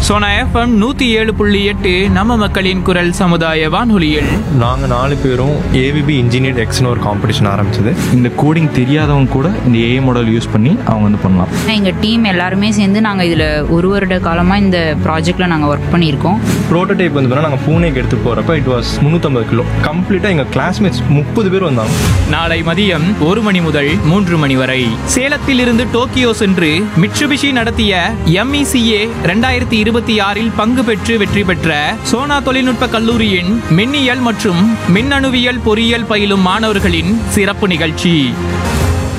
Sona FM நூத்தி ஏழு புள்ளி எட்டு நம்ம மக்களின் குரல் சமுதாய வானொலியில் நாங்கள் நாலு பேரும் ஏவிபி இன்ஜினியர் எக்ஸ்னு ஒரு காம்படிஷன் ஆரம்பிச்சது இந்த கோடிங் தெரியாதவங்க கூட இந்த ஏஐ மாடல் யூஸ் பண்ணி அவங்க வந்து பண்ணலாம் எங்கள் டீம் எல்லாருமே சேர்ந்து நாங்கள் இதில் ஒரு வருட காலமாக இந்த ப்ராஜெக்டில் நாங்கள் ஒர்க் பண்ணியிருக்கோம் ப்ரோட்டோடைப் வந்து நாங்கள் பூனேக்கு எடுத்து போகிறப்ப இட் வாஸ் முந்நூற்றம்பது கிலோ கம்ப்ளீட்டாக எங்கள் கிளாஸ்மேட்ஸ் முப்பது பேர் வந்தாங்க நாளை மதியம் ஒரு மணி முதல் மூன்று மணி வரை சேலத்தில் இருந்து டோக்கியோ சென்று மிட்சுபிஷி நடத்திய எம்இசிஏ ரெண்டாயிரத்தி இருபத்தி ஆறில் பங்கு பெற்று வெற்றி பெற்ற சோனா தொழில்நுட்ப கல்லூரியின் மின்னியல் மற்றும் மின்னணுவியல் பொறியியல் பயிலும் மாணவர்களின் சிறப்பு நிகழ்ச்சி